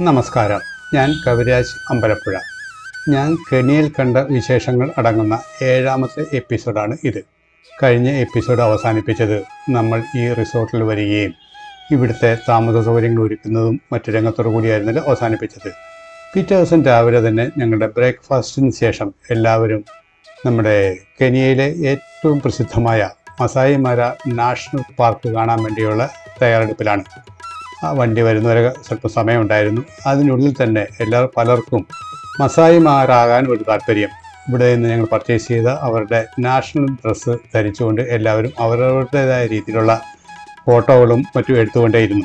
നമസ്കാരം ഞാൻ കവിരാജ് അമ്പലപ്പുഴ ഞാൻ കെണിയിൽ കണ്ട വിശേഷങ്ങൾ അടങ്ങുന്ന ഏഴാമത്തെ എപ്പിസോഡാണ് ഇത് കഴിഞ്ഞ എപ്പിസോഡ് അവസാനിപ്പിച്ചത് നമ്മൾ ഈ റിസോർട്ടിൽ വരികയും ഇവിടുത്തെ താമസ സൗകര്യങ്ങൾ ഒരുക്കുന്നതും മറ്റു രംഗത്തോടു കൂടിയായിരുന്നല്ലോ അവസാനിപ്പിച്ചത് പിറ്റേ ദിവസം രാവിലെ തന്നെ ഞങ്ങളുടെ ബ്രേക്ക്ഫാസ്റ്റിന് ശേഷം എല്ലാവരും നമ്മുടെ കെനിയയിലെ ഏറ്റവും പ്രസിദ്ധമായ മസായിമര നാഷണൽ പാർക്ക് കാണാൻ വേണ്ടിയുള്ള തയ്യാറെടുപ്പിലാണ് ആ വണ്ടി വരുന്നവരെ സ്വല്പം സമയമുണ്ടായിരുന്നു അതിനുള്ളിൽ തന്നെ എല്ലാ പലർക്കും മസായിമാരാകാൻ ഒരു താല്പര്യം ഇവിടെ നിന്ന് ഞങ്ങൾ പർച്ചേസ് ചെയ്ത അവരുടെ നാഷണൽ ഡ്രസ്സ് ധരിച്ചുകൊണ്ട് എല്ലാവരും അവരവരുടേതായ രീതിയിലുള്ള ഫോട്ടോകളും മറ്റും എടുത്തുകൊണ്ടേയിരുന്നു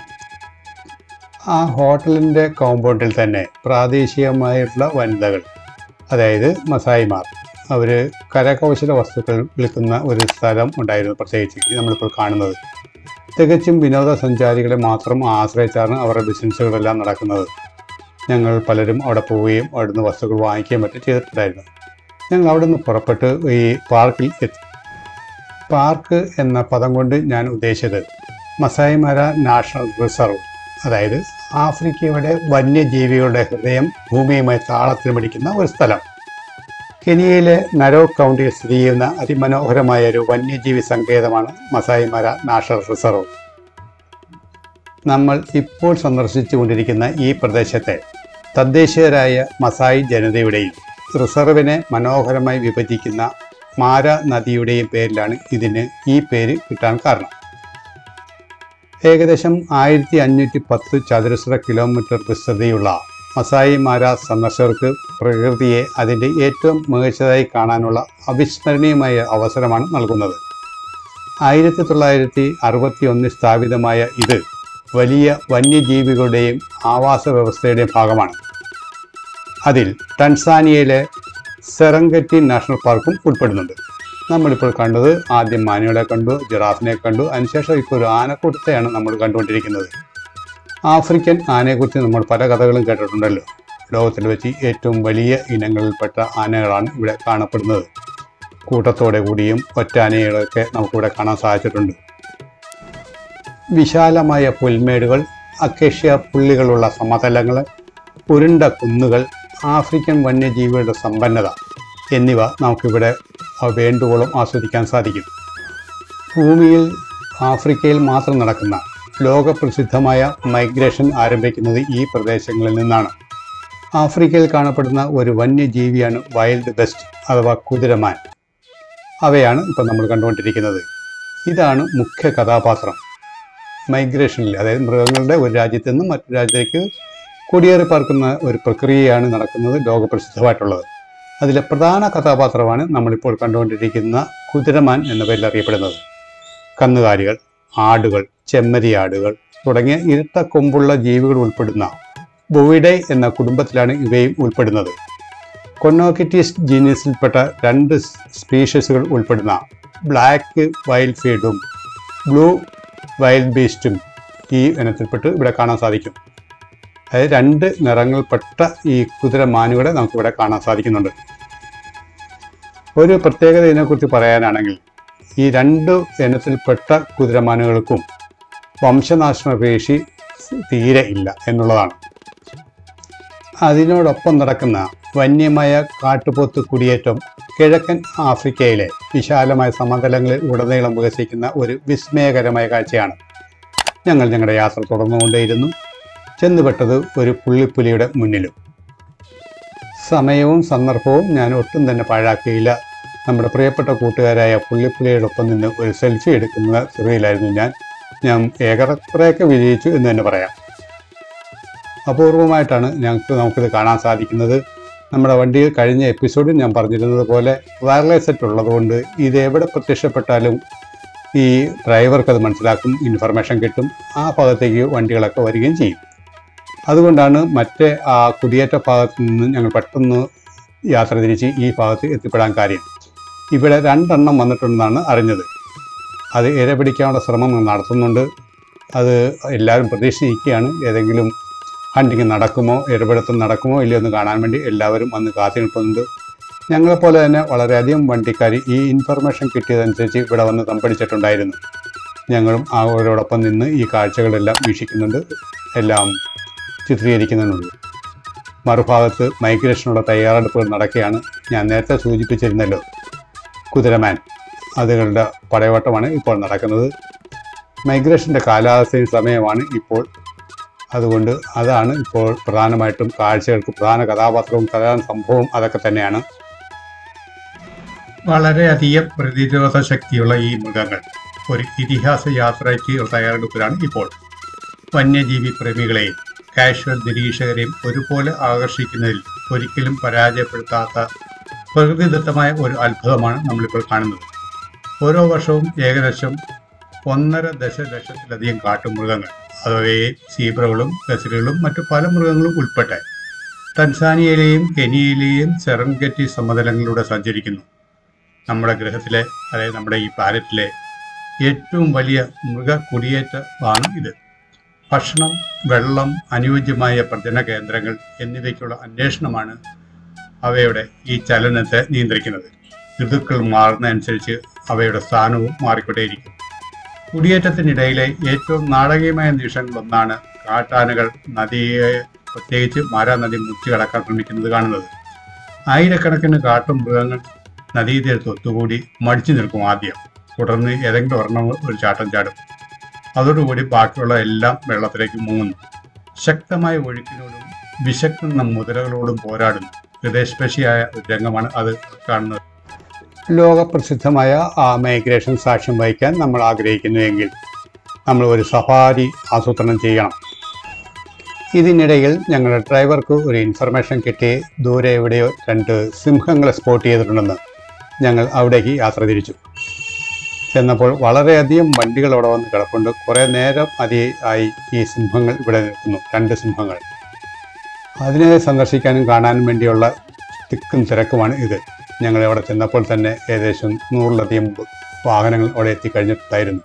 ആ ഹോട്ടലിൻ്റെ കോമ്പൗണ്ടിൽ തന്നെ പ്രാദേശികമായിട്ടുള്ള വനിതകൾ അതായത് മസായിമാർ അവർ കരകൗശല വസ്തുക്കൾ വിൽക്കുന്ന ഒരു സ്ഥലം ഉണ്ടായിരുന്നു പ്രത്യേകിച്ച് നമ്മളിപ്പോൾ കാണുന്നത് തികച്ചും വിനോദസഞ്ചാരികളെ മാത്രം ആശ്രയിച്ചാണ് അവരുടെ ബിസിനസ്സുകളെല്ലാം നടക്കുന്നത് ഞങ്ങൾ പലരും അവിടെ പോവുകയും അവിടുന്ന് വസ്തുക്കൾ വാങ്ങിക്കുകയും മറ്റും ചെയ്തിട്ടുണ്ടായിരുന്നു ഞങ്ങൾ അവിടെ നിന്ന് പുറപ്പെട്ട് ഈ പാർക്കിൽ എത്തി പാർക്ക് എന്ന പദം കൊണ്ട് ഞാൻ ഉദ്ദേശിച്ചത് മസായിമര നാഷണൽ റിസർവ് അതായത് ആഫ്രിക്കയുടെ വന്യജീവികളുടെ ഹൃദയം ഭൂമിയുമായി താളത്തിന് പിടിക്കുന്ന ഒരു സ്ഥലം കെനിയയിലെ നരോ കൗണ്ടിയിൽ സ്ഥിതി ചെയ്യുന്ന അതിമനോഹരമായ ഒരു വന്യജീവി സങ്കേതമാണ് മസായിമര നാഷണൽ റിസർവ് നമ്മൾ ഇപ്പോൾ സന്ദർശിച്ചുകൊണ്ടിരിക്കുന്ന ഈ പ്രദേശത്തെ തദ്ദേശീയരായ മസായി ജനതയുടെയും റിസർവിനെ മനോഹരമായി വിഭജിക്കുന്ന മാര നദിയുടെയും പേരിലാണ് ഇതിന് ഈ പേര് കിട്ടാൻ കാരണം ഏകദേശം ആയിരത്തി അഞ്ഞൂറ്റി പത്ത് ചതുരശ്ര കിലോമീറ്റർ വിസ്തൃതിയുള്ള മസായി മാര സന്ദർശകർക്ക് പ്രകൃതിയെ അതിൻ്റെ ഏറ്റവും മികച്ചതായി കാണാനുള്ള അവിസ്മരണീയമായ അവസരമാണ് നൽകുന്നത് ആയിരത്തി തൊള്ളായിരത്തി അറുപത്തി ഒന്നിൽ സ്ഥാപിതമായ ഇത് വലിയ വന്യജീവികളുടെയും ആവാസ വ്യവസ്ഥയുടെയും ഭാഗമാണ് അതിൽ ടൻസാനിയയിലെ സെറങ്കറ്റി നാഷണൽ പാർക്കും ഉൾപ്പെടുന്നുണ്ട് നമ്മളിപ്പോൾ കണ്ടത് ആദ്യം മാനുകളെ കണ്ടു ജിറാഫിനെ കണ്ടു അതിനുശേഷം ഇപ്പോൾ ഒരു ആനക്കൂട്ടത്തെയാണ് നമ്മൾ കണ്ടുകൊണ്ടിരിക്കുന്നത് ആഫ്രിക്കൻ ആനയെക്കുറിച്ച് നമ്മൾ പല കഥകളും കേട്ടിട്ടുണ്ടല്ലോ ലോകത്തിൽ വെച്ച് ഏറ്റവും വലിയ ഇനങ്ങളിൽപ്പെട്ട ആനകളാണ് ഇവിടെ കാണപ്പെടുന്നത് കൂട്ടത്തോടെ കൂടിയും ഒറ്റാനകളൊക്കെ നമുക്കിവിടെ കാണാൻ സാധിച്ചിട്ടുണ്ട് വിശാലമായ പുൽമേടുകൾ അക്കേഷ്യ പുള്ളികളുള്ള സമതലങ്ങൾ ഉരുണ്ട കുന്നുകൾ ആഫ്രിക്കൻ വന്യജീവികളുടെ സമ്പന്നത എന്നിവ നമുക്കിവിടെ വേണ്ടുവോളം ആസ്വദിക്കാൻ സാധിക്കും ഭൂമിയിൽ ആഫ്രിക്കയിൽ മാത്രം നടക്കുന്ന ലോകപ്രസിദ്ധമായ മൈഗ്രേഷൻ ആരംഭിക്കുന്നത് ഈ പ്രദേശങ്ങളിൽ നിന്നാണ് ആഫ്രിക്കയിൽ കാണപ്പെടുന്ന ഒരു വന്യജീവിയാണ് വൈൽഡ് ബെസ്റ്റ് അഥവാ കുതിരമാൻ അവയാണ് ഇപ്പം നമ്മൾ കണ്ടുകൊണ്ടിരിക്കുന്നത് ഇതാണ് മുഖ്യ കഥാപാത്രം മൈഗ്രേഷനിൽ അതായത് മൃഗങ്ങളുടെ ഒരു രാജ്യത്ത് നിന്നും മറ്റു രാജ്യത്തേക്ക് കുടിയേറി പാർക്കുന്ന ഒരു പ്രക്രിയയാണ് നടക്കുന്നത് ലോകപ്രസിദ്ധമായിട്ടുള്ളത് അതിലെ പ്രധാന കഥാപാത്രമാണ് നമ്മളിപ്പോൾ കണ്ടുകൊണ്ടിരിക്കുന്ന കുതിരമാൻ എന്ന പേരിൽ അറിയപ്പെടുന്നത് കന്നുകാലികൾ ആടുകൾ ചെമ്മരിയാടുകൾ തുടങ്ങിയ ഇരട്ട കൊമ്പുള്ള ജീവികൾ ഉൾപ്പെടുന്ന ബൊവിഡൈ എന്ന കുടുംബത്തിലാണ് ഇവയും ഉൾപ്പെടുന്നത് കൊന്നോക്കിറ്റീസ് ജീനസിൽപ്പെട്ട രണ്ട് സ്പീഷീസുകൾ ഉൾപ്പെടുന്ന ബ്ലാക്ക് വൈൽഡ് ഫീഡും ബ്ലൂ വൈൽഡ് ബീസ്റ്റും ഈ ഇനത്തിൽപ്പെട്ട് ഇവിടെ കാണാൻ സാധിക്കും അതായത് രണ്ട് നിറങ്ങൾപ്പെട്ട ഈ കുതിരമാനുകളെ നമുക്കിവിടെ കാണാൻ സാധിക്കുന്നുണ്ട് ഒരു പ്രത്യേകത ഇതിനെക്കുറിച്ച് പറയാനാണെങ്കിൽ ഈ രണ്ട് ഇനത്തിൽപ്പെട്ട കുതിരമാനുകൾക്കും വംശനാശനപേക്ഷി തീരെ ഇല്ല എന്നുള്ളതാണ് അതിനോടൊപ്പം നടക്കുന്ന വന്യമായ കാട്ടുപോത്ത് കുടിയേറ്റം കിഴക്കൻ ആഫ്രിക്കയിലെ വിശാലമായ സമതലങ്ങളിൽ ഉടനീളം വികസിക്കുന്ന ഒരു വിസ്മയകരമായ കാഴ്ചയാണ് ഞങ്ങൾ ഞങ്ങളുടെ യാത്ര തുടർന്നുകൊണ്ടേയിരുന്നു ചെന്നുപെട്ടത് ഒരു പുള്ളിപ്പുലിയുടെ മുന്നിലും സമയവും സന്ദർഭവും ഞാൻ ഒട്ടും തന്നെ പാഴാക്കിയില്ല നമ്മുടെ പ്രിയപ്പെട്ട കൂട്ടുകാരായ പുള്ളിപ്പുലിയോടൊപ്പം നിന്ന് ഒരു സെൽഫി എടുക്കുന്ന സ്ഥിതിയിലായിരുന്നു ഞാൻ ഞാൻ ഏകറെയൊക്കെ വിജയിച്ചു എന്ന് തന്നെ പറയാം അപൂർവമായിട്ടാണ് ഞങ്ങൾക്ക് നമുക്കിത് കാണാൻ സാധിക്കുന്നത് നമ്മുടെ വണ്ടിയിൽ കഴിഞ്ഞ എപ്പിസോഡിൽ ഞാൻ പറഞ്ഞിരുന്നത് പോലെ വയർലെസ് സെറ്റ് ഉള്ളതുകൊണ്ട് ഇത് എവിടെ പ്രത്യക്ഷപ്പെട്ടാലും ഈ ഡ്രൈവർക്ക് അത് മനസ്സിലാക്കും ഇൻഫർമേഷൻ കിട്ടും ആ ഭാഗത്തേക്ക് വണ്ടികളൊക്കെ വരികയും ചെയ്യും അതുകൊണ്ടാണ് മറ്റേ ആ കുടിയേറ്റ ഭാഗത്ത് നിന്ന് ഞങ്ങൾ പെട്ടെന്ന് യാത്ര തിരിച്ച് ഈ ഭാഗത്ത് എത്തിപ്പെടാൻ കാര്യം ഇവിടെ രണ്ടെണ്ണം വന്നിട്ടുണ്ടെന്നാണ് അറിഞ്ഞത് അത് ഇര പിടിക്കാനുള്ള ശ്രമം നടത്തുന്നുണ്ട് അത് എല്ലാവരും പ്രതീക്ഷിച്ചിരിക്കുകയാണ് ഏതെങ്കിലും ഹണ്ടിങ് നടക്കുമോ ഇരപിടുത്തം നടക്കുമോ ഇല്ലയോ എന്ന് കാണാൻ വേണ്ടി എല്ലാവരും വന്ന് കാത്തു നിൽക്കുന്നുണ്ട് ഞങ്ങളെപ്പോലെ തന്നെ വളരെയധികം വണ്ടിക്കാർ ഈ ഇൻഫർമേഷൻ കിട്ടിയതനുസരിച്ച് ഇവിടെ വന്ന് തമ്പടിച്ചിട്ടുണ്ടായിരുന്നു ഞങ്ങളും അവരോടൊപ്പം നിന്ന് ഈ കാഴ്ചകളെല്ലാം വീക്ഷിക്കുന്നുണ്ട് എല്ലാം ചിത്രീകരിക്കുന്നുണ്ട് മറുഭാഗത്ത് മൈഗ്രേഷനുള്ള തയ്യാറെടുപ്പുകൾ നടക്കുകയാണ് ഞാൻ നേരത്തെ സൂചിപ്പിച്ചിരുന്നല്ലോ കുതിരമാൻ അതുകളുടെ പടയോട്ടമാണ് ഇപ്പോൾ നടക്കുന്നത് മൈഗ്രേഷൻ്റെ കാലാവസ്ഥയും സമയമാണ് ഇപ്പോൾ അതുകൊണ്ട് അതാണ് ഇപ്പോൾ പ്രധാനമായിട്ടും കാഴ്ചകൾക്ക് പ്രധാന കഥാപാത്രവും പ്രധാന സംഭവവും അതൊക്കെ തന്നെയാണ് വളരെയധികം പ്രതിരോധ ശക്തിയുള്ള ഈ മൃഗങ്ങൾ ഒരു ഇതിഹാസ യാത്രയ്ക്ക് തയ്യാറെടുപ്പിലാണ് ഇപ്പോൾ വന്യജീവി പ്രേമികളെയും കാഷ്വൽ നിരീക്ഷകരെയും ഒരുപോലെ ആകർഷിക്കുന്നതിൽ ഒരിക്കലും പരാജയപ്പെടുത്താത്ത പ്രകൃതിദത്തമായ ഒരു അത്ഭുതമാണ് നമ്മളിപ്പോൾ കാണുന്നത് ഓരോ വർഷവും ഏകദേശം ഒന്നര ദശലക്ഷത്തിലധികം കാട്ടുമൃഗങ്ങൾ അവയെ സീബ്രകളും ഗസലുകളും മറ്റു പല മൃഗങ്ങളും ഉൾപ്പെട്ട് തൻസാനിയയിലെയും കെനിയയിലെയും സെറൻഗറ്റി സമതലങ്ങളിലൂടെ സഞ്ചരിക്കുന്നു നമ്മുടെ ഗ്രഹത്തിലെ അതായത് നമ്മുടെ ഈ പ്ലാനറ്റിലെ ഏറ്റവും വലിയ മൃഗ കുടിയേറ്റമാണ് ഇത് ഭക്ഷണം വെള്ളം അനുയോജ്യമായ പ്രജന കേന്ദ്രങ്ങൾ എന്നിവയ്ക്കുള്ള അന്വേഷണമാണ് അവയുടെ ഈ ചലനത്തെ നിയന്ത്രിക്കുന്നത് ഋതുക്കൾ മാറുന്നതനുസരിച്ച് അവയുടെ സ്ഥാനവും മാറിക്കൊണ്ടേയിരിക്കും കുടിയേറ്റത്തിനിടയിലെ ഏറ്റവും നാടകീയമായ നിമിഷങ്ങളൊന്നാണ് കാട്ടാനകൾ നദിയെ പ്രത്യേകിച്ച് മാരാ നദി മുറിച്ചു കടക്കാൻ ശ്രമിക്കുന്നത് കാണുന്നത് ആയിരക്കണക്കിന് കാട്ടുമൃഗങ്ങൾ നദീതീരത്ത് ഒത്തുകൂടി മടിച്ചു നിൽക്കും ആദ്യം തുടർന്ന് ഏതെങ്കിലും ഒരെണ്ണം ഒരു ചാട്ടം ചാടും അതോടുകൂടി ബാക്കിയുള്ള എല്ലാം വെള്ളത്തിലേക്ക് മുങ്ങുന്നു ശക്തമായ ഒഴുക്കിനോടും വിശക്കുന്ന മുതലകളോടും പോരാടുന്നു ഹൃദയസ്പർശിയായ ഒരു രംഗമാണ് അത് കാണുന്നത് ലോകപ്രസിദ്ധമായ ആ മൈഗ്രേഷൻ സാക്ഷ്യം വഹിക്കാൻ നമ്മൾ ആഗ്രഹിക്കുന്നുവെങ്കിൽ നമ്മൾ ഒരു സഫാരി ആസൂത്രണം ചെയ്യണം ഇതിനിടയിൽ ഞങ്ങളുടെ ഡ്രൈവർക്ക് ഒരു ഇൻഫർമേഷൻ കിട്ടി ദൂരെ എവിടെയോ രണ്ട് സിംഹങ്ങളെ സ്പോട്ട് ചെയ്തിട്ടുണ്ടെന്ന് ഞങ്ങൾ അവിടേക്ക് യാത്ര തിരിച്ചു ചെന്നപ്പോൾ വളരെയധികം വണ്ടികൾ അവിടെ വന്ന് കിടപ്പുണ്ട് കുറേ നേരം അതി ആയി ഈ സിംഹങ്ങൾ ഇവിടെ നിൽക്കുന്നു രണ്ട് സിംഹങ്ങൾ അതിനെ സന്ദർശിക്കാനും കാണാനും വേണ്ടിയുള്ള തിക്കും തിരക്കുമാണ് ഇത് ഞങ്ങൾ അവിടെ ചെന്നപ്പോൾ തന്നെ ഏകദേശം നൂറിലധികം വാഹനങ്ങൾ അവിടെ എത്തിക്കഴിഞ്ഞിട്ടായിരുന്നു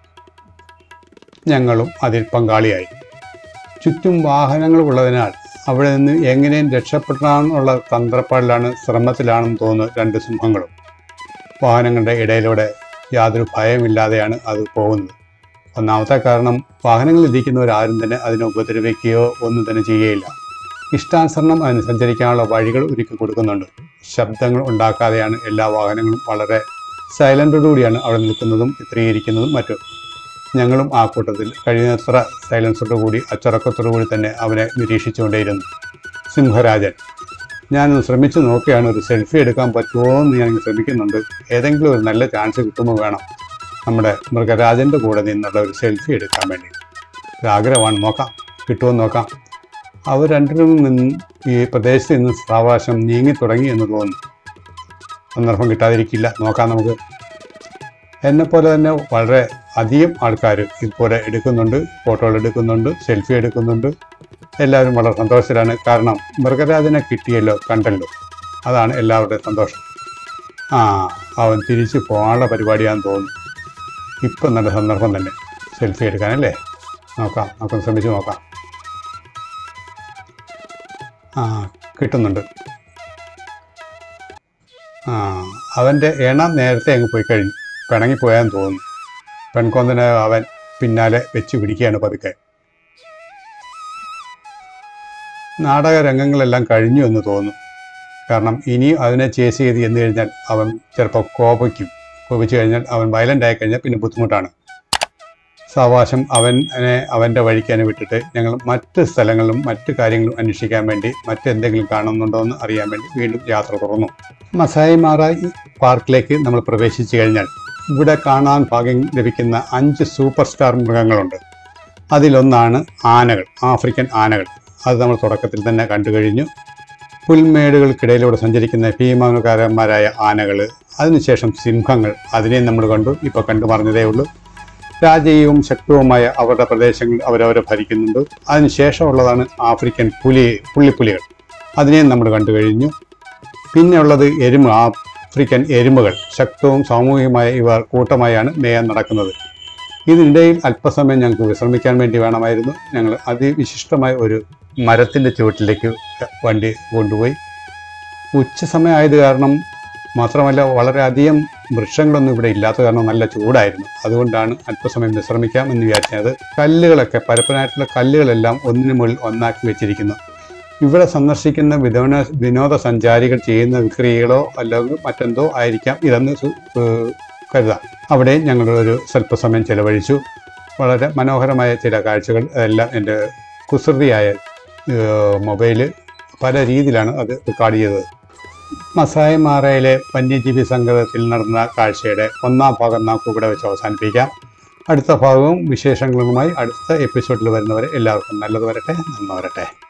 ഞങ്ങളും അതിൽ പങ്കാളിയായി ചുറ്റും വാഹനങ്ങൾ ഉള്ളതിനാൽ അവിടെ നിന്ന് എങ്ങനെയും രക്ഷപ്പെടാനുള്ള തന്ത്രപ്പാടിലാണ് ശ്രമത്തിലാണെന്ന് തോന്നുന്നു രണ്ട് സിംഹങ്ങളും വാഹനങ്ങളുടെ ഇടയിലൂടെ യാതൊരു ഭയമില്ലാതെയാണ് അത് പോകുന്നത് ഒന്നാമത്തെ കാരണം വാഹനങ്ങളിൽ ഇരിക്കുന്നവരാരും തന്നെ അതിനെ ഉപദ്രവിക്കുകയോ ഒന്നും തന്നെ ചെയ്യുകയില്ല ഇഷ്ടാനുസരണം അതിന് സഞ്ചരിക്കാനുള്ള വഴികൾ ഒരുക്കി കൊടുക്കുന്നുണ്ട് ശബ്ദങ്ങൾ ഉണ്ടാക്കാതെയാണ് എല്ലാ വാഹനങ്ങളും വളരെ സൈലൻറ്റോടുകൂടിയാണ് അവിടെ നിൽക്കുന്നതും ചിത്രീകരിക്കുന്നതും മറ്റും ഞങ്ങളും ആ കൂട്ടത്തിൽ കഴിയുന്നത്ര സൈലൻസോടു കൂടി അച്ചടക്കത്തോടു കൂടി തന്നെ അവനെ നിരീക്ഷിച്ചുകൊണ്ടേയിരുന്നു സിംഹരാജൻ ഞാനൊന്ന് ശ്രമിച്ചു നോക്കുകയാണ് ഒരു സെൽഫി എടുക്കാൻ പറ്റുമോ എന്ന് ഞാൻ ശ്രമിക്കുന്നുണ്ട് ഏതെങ്കിലും ഒരു നല്ല ചാൻസ് കിട്ടുമ്പോൾ വേണം നമ്മുടെ മൃഗരാജൻ്റെ കൂടെ നിന്നുള്ള ഒരു സെൽഫി എടുക്കാൻ വേണ്ടി ഒരു ആഗ്രഹമാണ് നോക്കാം കിട്ടുമോ എന്ന് നോക്കാം അവർ രണ്ടിലും നിന്ന് ഈ പ്രദേശത്ത് നിന്ന് സാവകാശം നീങ്ങി തുടങ്ങി എന്ന് തോന്നുന്നു സന്ദർഭം കിട്ടാതിരിക്കില്ല നോക്കാം നമുക്ക് എന്നെപ്പോലെ തന്നെ വളരെ അധികം ആൾക്കാർ ഇതുപോലെ എടുക്കുന്നുണ്ട് ഫോട്ടോകൾ എടുക്കുന്നുണ്ട് സെൽഫി എടുക്കുന്നുണ്ട് എല്ലാവരും വളരെ സന്തോഷത്തിലാണ് കാരണം മൃഗരാജനെ കിട്ടിയല്ലോ കണ്ടല്ലോ അതാണ് എല്ലാവരുടെയും സന്തോഷം ആ അവൻ തിരിച്ച് പോകാനുള്ള പരിപാടിയാണെന്ന് തോന്നുന്നു ഇപ്പം നല്ല സന്ദർഭം തന്നെ സെൽഫി എടുക്കാനല്ലേ നോക്കാം നമുക്ക് ശ്രമിച്ച് നോക്കാം ആ കിട്ടുന്നുണ്ട് ആ അവൻ്റെ എണ്ണം നേരത്തെ അങ്ങ് പോയി കഴിഞ്ഞു പിണങ്ങിപ്പോയാന്ന് തോന്നുന്നു പെൺകൊന്തന് അവൻ പിന്നാലെ വെച്ച് പിടിക്കുകയാണ് പതുക്കെ നാടക രംഗങ്ങളെല്ലാം കഴിഞ്ഞു എന്ന് തോന്നുന്നു കാരണം ഇനി അതിനെ ചേസ് ചെയ്ത് എന്ന് കഴിഞ്ഞാൽ അവൻ ചിലപ്പോൾ കോപിക്കും കോപിച്ചു കഴിഞ്ഞാൽ അവൻ വയലൻ്റ് ആയി കഴിഞ്ഞാൽ പിന്നെ ബുദ്ധിമുട്ടാണ് സാവകാശം അവനെ അവൻ്റെ വഴിക്കാനെ വിട്ടിട്ട് ഞങ്ങൾ മറ്റ് സ്ഥലങ്ങളിലും മറ്റ് കാര്യങ്ങളും അന്വേഷിക്കാൻ വേണ്ടി മറ്റെന്തെങ്കിലും കാണുന്നുണ്ടോ എന്ന് അറിയാൻ വേണ്ടി വീണ്ടും യാത്ര തുറന്നു മസായി മാറ പാർക്കിലേക്ക് നമ്മൾ പ്രവേശിച്ചു കഴിഞ്ഞാൽ ഇവിടെ കാണാൻ ഭാഗ്യം ലഭിക്കുന്ന അഞ്ച് സൂപ്പർ സ്റ്റാർ മൃഗങ്ങളുണ്ട് അതിലൊന്നാണ് ആനകൾ ആഫ്രിക്കൻ ആനകൾ അത് നമ്മൾ തുടക്കത്തിൽ തന്നെ കണ്ടു കഴിഞ്ഞു പുൽമേടുകൾക്കിടയിലൂടെ സഞ്ചരിക്കുന്ന ഭീമാകാരന്മാരായ ആനകൾ അതിനുശേഷം സിംഹങ്ങൾ അതിനെയും നമ്മൾ കണ്ടു ഇപ്പോൾ കണ്ടു പറഞ്ഞതേ ഉള്ളൂ രാജീയവും ശക്തവുമായ അവരുടെ പ്രദേശങ്ങൾ അവരവരെ ഭരിക്കുന്നുണ്ട് അതിനുശേഷമുള്ളതാണ് ആഫ്രിക്കൻ പുലി പുള്ളിപ്പുലികൾ അതിനെയും നമ്മൾ കണ്ടു കഴിഞ്ഞു പിന്നെ ഉള്ളത് എരുമ ആഫ്രിക്കൻ എരുമകൾ ശക്തവും സാമൂഹികമായ ഇവർ കൂട്ടമായാണ് മേയാൻ നടക്കുന്നത് ഇതിനിടയിൽ അല്പസമയം ഞങ്ങൾക്ക് വിശ്രമിക്കാൻ വേണ്ടി വേണമായിരുന്നു ഞങ്ങൾ അതിവിശിഷ്ടമായ ഒരു മരത്തിൻ്റെ ചുവട്ടിലേക്ക് വണ്ടി കൊണ്ടുപോയി ഉച്ച സമയമായത് കാരണം മാത്രമല്ല വളരെയധികം വൃക്ഷങ്ങളൊന്നും ഇവിടെ ഇല്ലാത്ത കാരണം നല്ല ചൂടായിരുന്നു അതുകൊണ്ടാണ് അല്പസമയം വിശ്രമിക്കാം എന്ന് വിചാരിച്ചത് കല്ലുകളൊക്കെ പരപ്പനായിട്ടുള്ള കല്ലുകളെല്ലാം ഒന്നിനു മുകളിൽ ഒന്നാക്കി വെച്ചിരിക്കുന്നു ഇവിടെ സന്ദർശിക്കുന്ന വിനോദ വിനോദസഞ്ചാരികൾ ചെയ്യുന്ന വിക്രിയകളോ അല്ലെങ്കിൽ മറ്റെന്തോ ആയിരിക്കാം ഇതെന്ന് സു- ഏഹ് കരുതാം അവിടെ ഞങ്ങൾ ഒരു സ്വല്പസമയം ചെലവഴിച്ചു വളരെ മനോഹരമായ ചില കാഴ്ചകൾ എല്ലാം എൻ്റെ കുസൃതിയായ ഏഹ് മൊബൈല് പല രീതിയിലാണ് അത് റെക്കോർഡ് ചെയ്തത് മസായി മാറയിലെ വന്യജീവി സംഗമത്തിൽ നടന്ന കാഴ്ചയുടെ ഒന്നാം ഭാഗം നമുക്ക് ഇവിടെ വെച്ച് അവസാനിപ്പിക്കാം അടുത്ത ഭാഗവും വിശേഷങ്ങളുമായി അടുത്ത എപ്പിസോഡിൽ വരുന്നവരെ എല്ലാവർക്കും നല്ലത് വരട്ടെ നന്മ വരട്ടെ